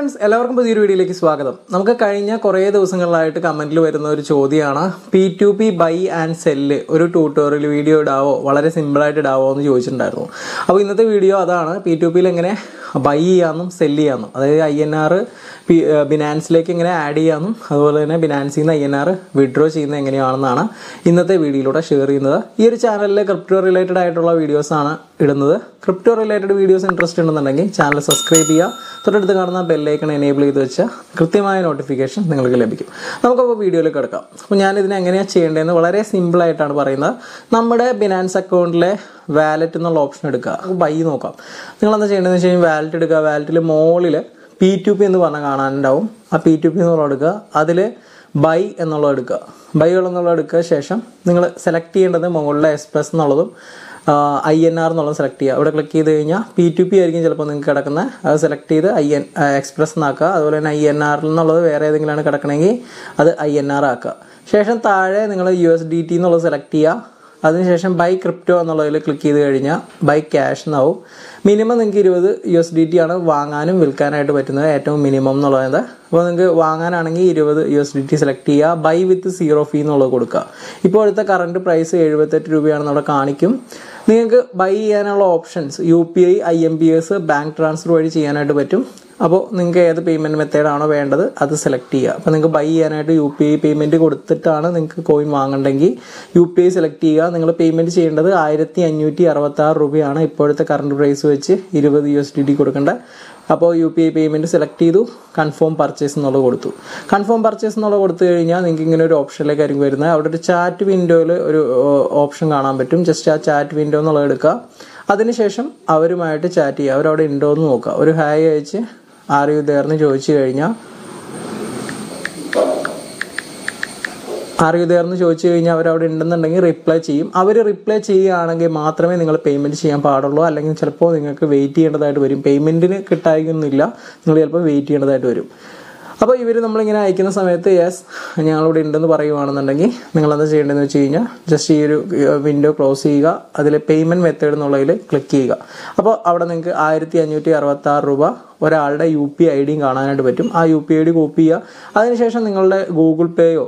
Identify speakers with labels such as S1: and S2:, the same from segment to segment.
S1: friends എല്ലാവർക്കും പുതിയൊരു വീഡിയോയിലേക്ക് സ്വാഗതം നമുക്ക് കഴിഞ്ഞ കുറേ ദിവസങ്ങളിലായിട്ട് കമന്റിൽ വരുന്ന ഒരു ചോദ്യമാണ് P to P buy and sell ഒരു ട്യൂട്ടോറിയൽ വീഡിയോ ഇടാവോ വളരെ സിമ്പിളായിട്ട് ഇടാവോ എന്ന് ചോദിച്ചിട്ടുണ്ടായിരുന്നു അപ്പോൾ ഇന്നത്തെ വീഡിയോ അതാണ് പി ടു പിയിൽ എങ്ങനെ ബൈ ചെയ്യാമെന്നും സെല്ല് ചെയ്യാമെന്നും അതായത് ഐ എൻ ആർ പി ബിനാൻസിലേക്ക് എങ്ങനെ ആഡ് ചെയ്യാമെന്നും അതുപോലെ തന്നെ ബിനാൻസിൽ നിന്ന് ഐ എൻ ആർ വിഡ്രോ ചെയ്യുന്നത് എങ്ങനെയാണെന്നാണ് ഇന്നത്തെ വീഡിയോയിലൂടെ ഷെയർ ചെയ്യുന്നത് ഈ ഒരു ചാനലിൽ ക്രിപ്റ്റോ റിലേറ്റഡ് ആയിട്ടുള്ള വീഡിയോസാണ് ഇടുന്നത് ക്രിപ്റ്റോ റിലേറ്റഡ് വീഡിയോസ് ഇൻട്രസ്റ്റ് ഉണ്ടെന്നുണ്ടെങ്കിൽ ചാനൽ സബ്സ്ക്രൈബ് ചെയ്യുക തൊട്ടടുത്ത് കാണുന്ന ബെല്ലൈക്കൺ എനേബിൾ ചെയ്ത് വെച്ചാൽ കൃത്യമായ നോട്ടിഫിക്കേഷൻ നിങ്ങൾക്ക് ലഭിക്കും നമുക്കപ്പോൾ വീഡിയോയിലേക്ക് കിടക്കാം അപ്പോൾ ഞാൻ ഇതിനെ എങ്ങനെയാണ് ചെയ്യേണ്ടതെന്ന് വളരെ സിമ്പിളായിട്ടാണ് പറയുന്നത് നമ്മുടെ ബിനാൻസ് അക്കൗണ്ടിലെ വാലറ്റ് എന്നുള്ള ഓപ്ഷൻ എടുക്കുക നമുക്ക് ബൈ നോക്കാം നിങ്ങൾ എന്താ ചെയ്യേണ്ടതെന്ന് വെച്ച് കഴിഞ്ഞാൽ വാലറ്റ് എടുക്കുക വാലറ്റിൽ മുകളിൽ പി ടു പി എന്ന് പറഞ്ഞാൽ കാണാനുണ്ടാവും ആ പി ടു പി എന്നുള്ള എടുക്കുക അതിൽ ബൈ എന്നുള്ളത് എടുക്കുക ബൈ എന്നുള്ളത് എടുക്കുക ശേഷം നിങ്ങൾ സെലക്ട് ചെയ്യേണ്ടത് മുകളിലെ എക്സ്പ്രസ് എന്നുള്ളതും ഐ എൻ ആർ എന്നുള്ളത് സെലക്ട് ചെയ്യുക ഇവിടെ ക്ലിക്ക് ചെയ്ത് കഴിഞ്ഞാൽ പി ടു പി ആയിരിക്കും ചിലപ്പോൾ നിങ്ങൾക്ക് കിടക്കുന്നത് അത് സെലക്ട് ചെയ്ത് ഐ എൻ എക്സ്പ്രസ് എന്നാക്കുക അതുപോലെ തന്നെ ഐ എൻ ആറിൽ എന്നുള്ളത് വേറെ ഏതെങ്കിലുമാണ് കിടക്കണമെങ്കിൽ അത് ഐ എൻ ആർ ആക്കുക ശേഷം താഴെ നിങ്ങൾ യു എസ് ഡി ടി എന്നുള്ളത് സെലക്ട് ചെയ്യുക അതിനുശേഷം ബൈ ക്രിപ്റ്റോ എന്നുള്ളതിൽ ക്ലിക്ക് ചെയ്ത് കഴിഞ്ഞാൽ ബൈ ക്യാഷ് എന്നാവും മിനിമം നിങ്ങൾക്ക് ഇരുപത് യു എസ് ഡി ടി ആണ് വാങ്ങാനും വിൽക്കാനായിട്ട് പറ്റുന്നത് ഏറ്റവും മിനിമം എന്നുള്ളത് അപ്പോൾ നിങ്ങൾക്ക് വാങ്ങാനാണെങ്കിൽ ഇരുപത് U S D T select ചെയ്യുക ബൈ വിത്ത് സീറോ ഫീ എന്നുള്ളത് കൊടുക്കുക ഇപ്പോൾ അടുത്ത കറണ്ട് പ്രൈസ് എഴുപത്തെട്ട് രൂപയാണെന്ന് അവിടെ കാണിക്കും നിങ്ങൾക്ക് ബൈ ചെയ്യാനുള്ള options U P I I M P S bank transfer വഴി ചെയ്യാനായിട്ട് പറ്റും അപ്പോൾ നിങ്ങൾക്ക് ഏത് പേയ്മെൻറ്റ് മെത്തേഡാണോ വേണ്ടത് അത് സെലക്ട് ചെയ്യുക അപ്പോൾ നിങ്ങൾക്ക് ബൈ ചെയ്യാനായിട്ട് യു പി ഐ പേയ്മെൻറ്റ് കൊടുത്തിട്ടാണ് നിങ്ങൾക്ക് കോയിൻ വാങ്ങണ്ടെങ്കിൽ യു പി ഐ സെലക്ട് ചെയ്യുക നിങ്ങൾ പേയ്മെൻറ്റ് ചെയ്യേണ്ടത് ആയിരത്തി അഞ്ഞൂറ്റി അറുപത്തി ആറ് രൂപയാണ് ഇപ്പോഴത്തെ കറണ്ട് പ്രൈസ് വെച്ച് ഇരുപത് യു എസ് ഡി ടി കൊടുക്കേണ്ടത് അപ്പോൾ U P I payment select ചെയ്തു കൺഫേം പർച്ചേസ് എന്നുള്ളത് കൊടുത്തു കൺഫേം പർച്ചേസ് എന്നുള്ളത് കൊടുത്തു കഴിഞ്ഞാൽ നിങ്ങൾക്ക് ഇങ്ങനെ ഒരു ഓപ്ഷനിലേക്കായിരിക്കും വരുന്നത് അവിടെ ഒരു ചാറ്റ് വിൻഡോയിൽ ഒരു ഓപ്ഷൻ കാണാൻ പറ്റും ജസ്റ്റ് ആ ചാറ്റ് വിൻഡോ എന്നുള്ളത് എടുക്കുക അതിനുശേഷം അവരുമായിട്ട് ചാറ്റ് ചെയ്യുക അവരവിടെ ഉണ്ടോ എന്ന് നോക്കുക ഒരു ഹായ് അയച്ച് ആർ യു ദേർന്ന് ചോദിച്ചു കഴിഞ്ഞാൽ ആർ യു ദേർന്ന് ചോദിച്ചു കഴിഞ്ഞാൽ അവർ അവിടെ ഉണ്ടെന്നുണ്ടെങ്കിൽ റിപ്ലൈ ചെയ്യും അവർ റിപ്ലൈ ചെയ്യുകയാണെങ്കിൽ മാത്രമേ നിങ്ങൾ പേയ്മെന്റ് ചെയ്യാൻ പാടുള്ളൂ അല്ലെങ്കിൽ ചിലപ്പോൾ നിങ്ങൾക്ക് വെയിറ്റ് ചെയ്യേണ്ടതായിട്ട് വരും പേയ്മെന്റിന് കിട്ടായിക്കൊന്നുമില്ല നിങ്ങൾ ചിലപ്പോൾ വെയിറ്റ് ചെയ്യേണ്ടതായിട്ട് വരും അപ്പോൾ ഇവർ നമ്മളിങ്ങനെ അയക്കുന്ന സമയത്ത് യെസ് ഞങ്ങളിവിടെ ഉണ്ടെന്ന് പറയുവാണെന്നുണ്ടെങ്കിൽ നിങ്ങൾ എന്താ ചെയ്യേണ്ടതെന്ന് വെച്ച് കഴിഞ്ഞാൽ ജസ്റ്റ് ഈ ഒരു വിൻഡോ ക്ലോസ് ചെയ്യുക അതിൽ പേയ്മെന്റ് മെത്തേഡ് എന്നുള്ളതിൽ ക്ലിക്ക് ചെയ്യുക അപ്പോൾ അവിടെ നിങ്ങൾക്ക് ആയിരത്തി അഞ്ഞൂറ്റി അറുപത്തി ആറ് രൂപ ഒരാളുടെ യു പി ഐ ഡിയും കാണാനായിട്ട് പറ്റും ആ U P I D copy ചെയ്യുക അതിനുശേഷം നിങ്ങളുടെ ഗൂഗിൾ പേയോ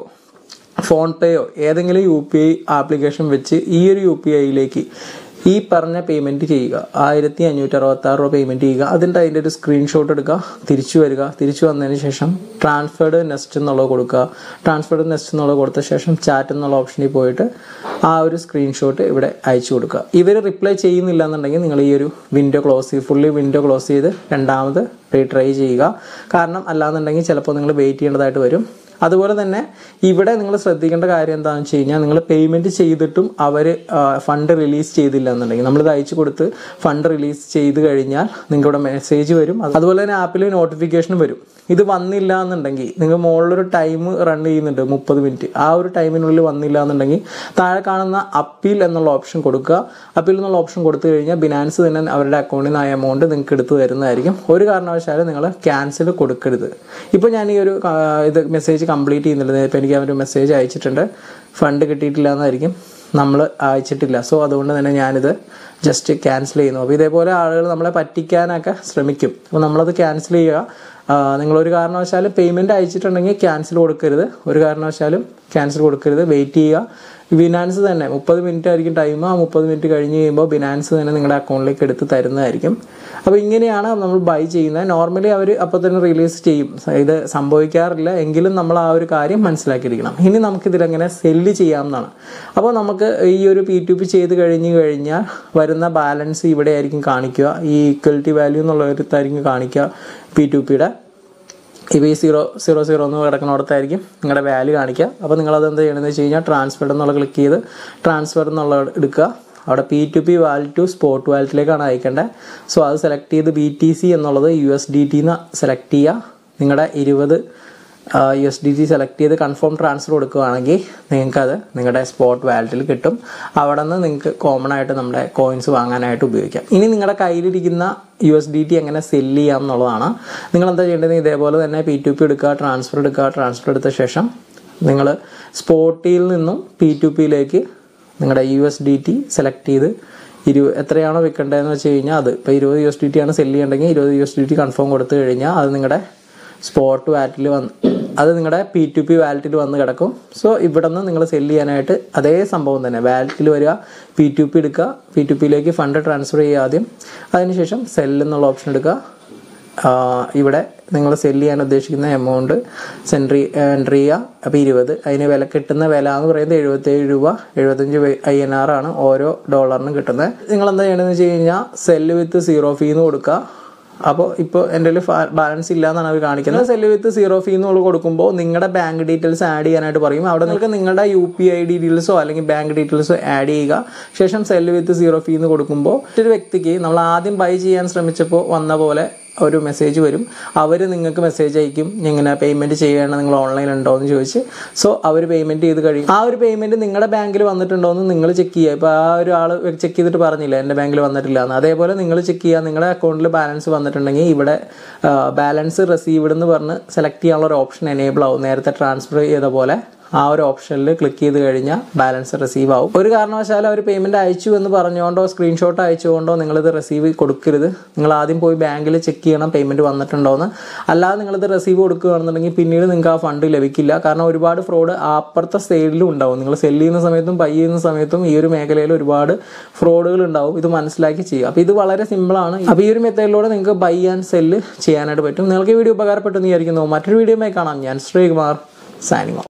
S1: ഫോൺ പേയോ ഏതെങ്കിലും യു പി ഐ ആപ്ലിക്കേഷൻ വെച്ച് ഈ ഒരു യു പി ഐയിലേക്ക് ഈ പറഞ്ഞ പേയ്മെന്റ് ചെയ്യുക ആയിരത്തി അഞ്ഞൂറ്റി അറുപത്തി ആറ് രൂപ പേയ്മെന്റ് ചെയ്യുക അതിൻ്റെ അതിൻ്റെ ഒരു സ്ക്രീൻഷോട്ട് എടുക്കുക തിരിച്ചു വരിക തിരിച്ചു വന്നതിന് ശേഷം ട്രാൻസ്ഫേർഡ് നെസ്റ്റ് എന്നുള്ളത് കൊടുക്കുക ട്രാൻസ്ഫേർഡ് നെസ്റ്റ് എന്നുള്ളത് കൊടുത്ത ശേഷം ചാറ്റ് എന്നുള്ള ഓപ്ഷനിൽ പോയിട്ട് ആ ഒരു സ്ക്രീൻഷോട്ട് ഇവിടെ അയച്ചു കൊടുക്കുക ഇവർ റിപ്ലൈ ചെയ്യുന്നില്ല എന്നുണ്ടെങ്കിൽ നിങ്ങൾ ഈ ഒരു വിൻഡോ ക്ലോസ് ചെയ്ത് ഫുള്ളി വിൻഡോ ക്ലോസ് ചെയ്ത് രണ്ടാമത് റീട്രൈ ചെയ്യുക കാരണം അല്ലാന്നുണ്ടെങ്കിൽ ചിലപ്പോൾ നിങ്ങൾ വെയിറ്റ് ചെയ്യേണ്ടതായിട്ട് വരും അതുപോലെ തന്നെ ഇവിടെ നിങ്ങൾ ശ്രദ്ധിക്കേണ്ട കാര്യം എന്താണെന്ന് വെച്ച് കഴിഞ്ഞാൽ നിങ്ങൾ പേയ്മെന്റ് ചെയ്തിട്ടും അവർ ഫണ്ട് റിലീസ് ചെയ്തില്ല എന്നുണ്ടെങ്കിൽ നമ്മളിത് അയച്ചു കൊടുത്ത് ഫണ്ട് റിലീസ് ചെയ്ത് കഴിഞ്ഞാൽ നിങ്ങൾക്ക് ഇവിടെ മെസ്സേജ് വരും അതുപോലെ തന്നെ ആപ്പിൽ നോട്ടിഫിക്കേഷൻ വരും ഇത് വന്നില്ല എന്നുണ്ടെങ്കിൽ നിങ്ങൾ മുകളിലൊരു ടൈം റൺ ചെയ്യുന്നുണ്ട് മുപ്പത് മിനിറ്റ് ആ ഒരു ടൈമിനുള്ളിൽ വന്നില്ല എന്നുണ്ടെങ്കിൽ താഴെ കാണുന്ന അപ്പീൽ എന്നുള്ള ഓപ്ഷൻ കൊടുക്കുക അപ്പീൽ എന്നുള്ള ഓപ്ഷൻ കൊടുത്തു കഴിഞ്ഞാൽ ബിനാൻസ് തന്നെ അവരുടെ അക്കൗണ്ടിൽ നിന്ന് ആ എമൗണ്ട് നിങ്ങൾക്ക് എടുത്തു തരുന്നതായിരിക്കും ഒരു കാരണവശാലും നിങ്ങൾ ക്യാൻസൽ കൊടുക്കരുത് ഇപ്പോൾ ഞാൻ ഈ ഒരു ഇത് മെസ്സേജ് കംപ്ലീറ്റ് ചെയ്യുന്നില്ല ഇപ്പോൾ എനിക്ക് അവരൊരു മെസ്സേജ് അയച്ചിട്ടുണ്ട് ഫണ്ട് കിട്ടിയിട്ടില്ല എന്നായിരിക്കും നമ്മൾ അയച്ചിട്ടില്ല സോ അതുകൊണ്ട് തന്നെ ഞാനിത് ജസ്റ്റ് ക്യാൻസൽ ചെയ്യുന്നു അപ്പോൾ ഇതേപോലെ ആളുകൾ നമ്മളെ പറ്റിക്കാനൊക്കെ ശ്രമിക്കും അപ്പോൾ നമ്മളത് ക്യാൻസൽ ചെയ്യുക നിങ്ങളൊരു കാരണവശാലും പേയ്മെൻറ്റ് അയച്ചിട്ടുണ്ടെങ്കിൽ ക്യാൻസൽ കൊടുക്കരുത് ഒരു കാരണവശാലും ക്യാൻസൽ കൊടുക്കരുത് വെയിറ്റ് ചെയ്യുക ബിനാൻസ് തന്നെ മുപ്പത് മിനിറ്റ് ആയിരിക്കും ടൈം ആ മുപ്പത് മിനിറ്റ് കഴിഞ്ഞ് കഴിയുമ്പോൾ ബിനാൻസ് തന്നെ നിങ്ങളുടെ അക്കൗണ്ടിലേക്ക് എടുത്ത് തരുന്നതായിരിക്കും അപ്പോൾ ഇങ്ങനെയാണ് നമ്മൾ ബൈ ചെയ്യുന്നത് നോർമലി അവർ അപ്പോൾ തന്നെ റിലീസ് ചെയ്യും ഇത് സംഭവിക്കാറില്ല എങ്കിലും നമ്മൾ ആ ഒരു കാര്യം മനസ്സിലാക്കിയിരിക്കണം ഇനി നമുക്കിതിലെങ്ങനെ സെല്ല് ചെയ്യാമെന്നാണ് അപ്പോൾ നമുക്ക് ഈ ഒരു പി ടു പി ചെയ്ത് കഴിഞ്ഞ് കഴിഞ്ഞാൽ വരുന്ന ബാലൻസ് ഇവിടെ ആയിരിക്കും കാണിക്കുക ഈ ഈക്വലിറ്റി വാല്യൂ എന്നുള്ളവരത്തായിരിക്കും കാണിക്കുക പി ടു പിയുടെ ഇപ്പോൾ ഈ സീറോ സീറോ സീറോ എന്ന് കിടക്കുന്നിടത്തായിരിക്കും നിങ്ങളുടെ വാല്യൂ കാണിക്കുക അപ്പോൾ നിങ്ങളത് എന്ത് ചെയ്യണമെന്ന് വെച്ച് കഴിഞ്ഞാൽ ട്രാൻസ്ഫർ എന്നുള്ള ക്ലിക്ക് ചെയ്ത് ട്രാൻസ്ഫർ എന്നുള്ള എടുക്കുക അവിടെ P to P wallet to spot വാലറ്റിലേക്കാണ് അയക്കേണ്ടത് സോ അത് സെലക്ട് ചെയ്ത് ബി ടി സി എന്നുള്ളത് യു എസ് ഡി ടിന്ന് സെലക്ട് ചെയ്യുക നിങ്ങളുടെ ഇരുപത് U S D T select ചെയ്ത് കൺഫേം ട്രാൻസ്ഫർ കൊടുക്കുകയാണെങ്കിൽ നിങ്ങൾക്കത് നിങ്ങളുടെ സ്പോട്ട് വാലറ്റിൽ കിട്ടും അവിടെ നിന്ന് നിങ്ങൾക്ക് കോമൺ ആയിട്ട് നമ്മുടെ കോയിൻസ് വാങ്ങാനായിട്ട് ഉപയോഗിക്കാം ഇനി നിങ്ങളുടെ കയ്യിലിരിക്കുന്ന യു എസ് ഡി ടി എങ്ങനെ സെല്ല് ചെയ്യാം എന്നുള്ളതാണ് നിങ്ങൾ എന്താ ചെയ്യേണ്ടത് ഇതേപോലെ തന്നെ പി ടു പി എടുക്കുക ട്രാൻസ്ഫർ എടുക്കുക ട്രാൻസ്ഫർ എടുത്ത ശേഷം നിങ്ങൾ സ്പോട്ടിൽ നിന്നും പി ടു പിയിലേക്ക് നിങ്ങളുടെ U S D T select ചെയ്ത് ഇരു എത്രയാണോ വിൽക്കേണ്ടതെന്ന് വെച്ച് കഴിഞ്ഞാൽ അത് ഇപ്പോൾ ഇരുപത് യു എസ് ഡി ടി ആണ് സെല്ല് ചെയ്യണമെങ്കിൽ ഇരുപത് U S D T confirm കൊടുത്തു കഴിഞ്ഞാൽ അത് നിങ്ങളുടെ സ്പോട്ട് വാലറ്റിൽ വന്ന് അത് നിങ്ങളുടെ പി ടു പി വാലറ്റിൽ വന്ന് കിടക്കും സോ ഇവിടെ നിന്ന് നിങ്ങൾ സെല് ചെയ്യാനായിട്ട് അതേ സംഭവം തന്നെ വാലറ്റിൽ വരിക പി ടു പി എടുക്കുക പി ടു പിയിലേക്ക് ഫണ്ട് ട്രാൻസ്ഫർ ചെയ്യുക ആദ്യം അതിനുശേഷം സെല്ല് എന്നുള്ള ഓപ്ഷൻ എടുക്കുക ആ, ഇവിടെ നിങ്ങൾ സെല് ചെയ്യാൻ ഉദ്ദേശിക്കുന്ന എമൗണ്ട് സെൻട്രി എൻട്രി ചെയ്യുക അപ്പോൾ ഇരുപത് അതിന് വില കിട്ടുന്ന വില എന്ന് പറയുന്നത് എഴുപത്തേഴ് രൂപ എഴുപത്തഞ്ച് ഐ എൻ ആർ ആണ് ഓരോ ഡോളറിനും കിട്ടുന്നത് നിങ്ങൾ എന്താ ചെയ്യണമെന്ന് വെച്ച് കഴിഞ്ഞാൽ സെല്ല് വിത്ത് സീറോ ഫീ എന്ന് കൊടുക്കുക അപ്പോൾ ഇപ്പോൾ എൻ്റെ കയ്യിൽ ബാലൻസ് ഇല്ല എന്നാണ് അവർ കാണിക്കുന്നത് സെല്ല് വിത്ത് സീറോ ഫീ എന്നുള്ള കൊടുക്കുമ്പോൾ നിങ്ങളുടെ ബാങ്ക് ഡീറ്റെയിൽസ് ആഡ് ചെയ്യാനായിട്ട് പറയും അവിടെ നിങ്ങൾക്ക് നിങ്ങളുടെ യു പി ഐ ഡീറ്റെയിൽസോ അല്ലെങ്കിൽ ബാങ്ക് ഡീറ്റെയിൽസോ ആഡ് ചെയ്യുക ശേഷം സെല്ല് വിത്ത് സീറോ ഫീ എന്ന് കൊടുക്കുമ്പോൾ ഒരു വ്യക്തിക്ക് നമ്മൾ ആദ്യം ബൈ ചെയ്യാൻ ശ്രമിച്ചപ്പോൾ വന്ന പോലെ ഒരു മെസ്സേജ് വരും അവർ നിങ്ങൾക്ക് മെസ്സേജ് അയക്കും ഇങ്ങനെ പേയ്മെന്റ് ചെയ്യണം നിങ്ങൾ ഓൺലൈൻ ഉണ്ടോ എന്ന് ചോദിച്ച് സോ അവർ പേയ്മെന്റ് ചെയ്ത് കഴിയും ആ ഒരു പേയ്മെന്റ് നിങ്ങളുടെ ബാങ്കിൽ വന്നിട്ടുണ്ടോ എന്ന് നിങ്ങൾ ചെക്ക് ചെയ്യുക ഇപ്പോൾ ആ ഒരു ആൾ ചെക്ക് ചെയ്തിട്ട് പറഞ്ഞില്ല എൻ്റെ ബാങ്കിൽ വന്നിട്ടില്ല എന്ന് അതേപോലെ നിങ്ങൾ ചെക്ക് ചെയ്യുക നിങ്ങളുടെ അക്കൗണ്ടിൽ ബാലൻസ് വന്നിട്ടുണ്ടെങ്കിൽ ഇവിടെ ബാലൻസ് റിസീവ്ഡ് എന്ന് പറഞ്ഞ് സെലക്ട് ചെയ്യാനുള്ള ഒരു ഓപ്ഷൻ എനേബിൾ ആവും നേരത്തെ ട്രാൻസ്ഫർ ചെയ്ത പോലെ ആ ഒരു ഓപ്ഷനിൽ ക്ലിക്ക് ചെയ്ത് കഴിഞ്ഞാൽ ബാലൻസ് റിസീവ് ആവും ഒരു കാരണവശാലും അവർ പേയ്മെന്റ് അയച്ചു എന്ന് പറഞ്ഞുകൊണ്ടോ സ്ക്രീൻഷോട്ട് അയച്ചുകൊണ്ടോ നിങ്ങളിത് റിസീവ് കൊടുക്കരുത് നിങ്ങൾ ആദ്യം പോയി ബാങ്കിൽ ചെക്ക് ചെയ്യണം പേയ്മെന്റ് വന്നിട്ടുണ്ടോ എന്ന് അല്ലാതെ നിങ്ങളിത് റിസീവ് കൊടുക്കുകയാണെന്നുണ്ടെങ്കിൽ പിന്നീട് നിങ്ങൾക്ക് ആ ഫണ്ട് ലഭിക്കില്ല കാരണം ഒരുപാട് ഫ്രോഡ് അപ്പുറത്തെ സൈഡിലും ഉണ്ടാവും നിങ്ങൾ സെല് ചെയ്യുന്ന സമയത്തും ബൈ ചെയ്യുന്ന സമയത്തും ഈ ഒരു മേഖലയിൽ ഒരുപാട് ഫ്രോഡുകൾ ഉണ്ടാവും ഇത് മനസ്സിലാക്കി ചെയ്യുക അപ്പോൾ ഇത് വളരെ സിമ്പിളാണ് അപ്പോൾ ഈ ഒരു മെത്തേഡിലൂടെ നിങ്ങൾക്ക് ബൈ ആൻഡ് സെല്ല് ചെയ്യാനായിട്ട് പറ്റും നിങ്ങൾക്ക് ഈ വീഡിയോ ഉപകാരപ്പെട്ടെന്ന് വിചാരിക്കുന്നു മറ്റൊരു വീഡിയോയുമായി കാണാം ഞാൻ ശ്രീകുമാർ സൈനിങ്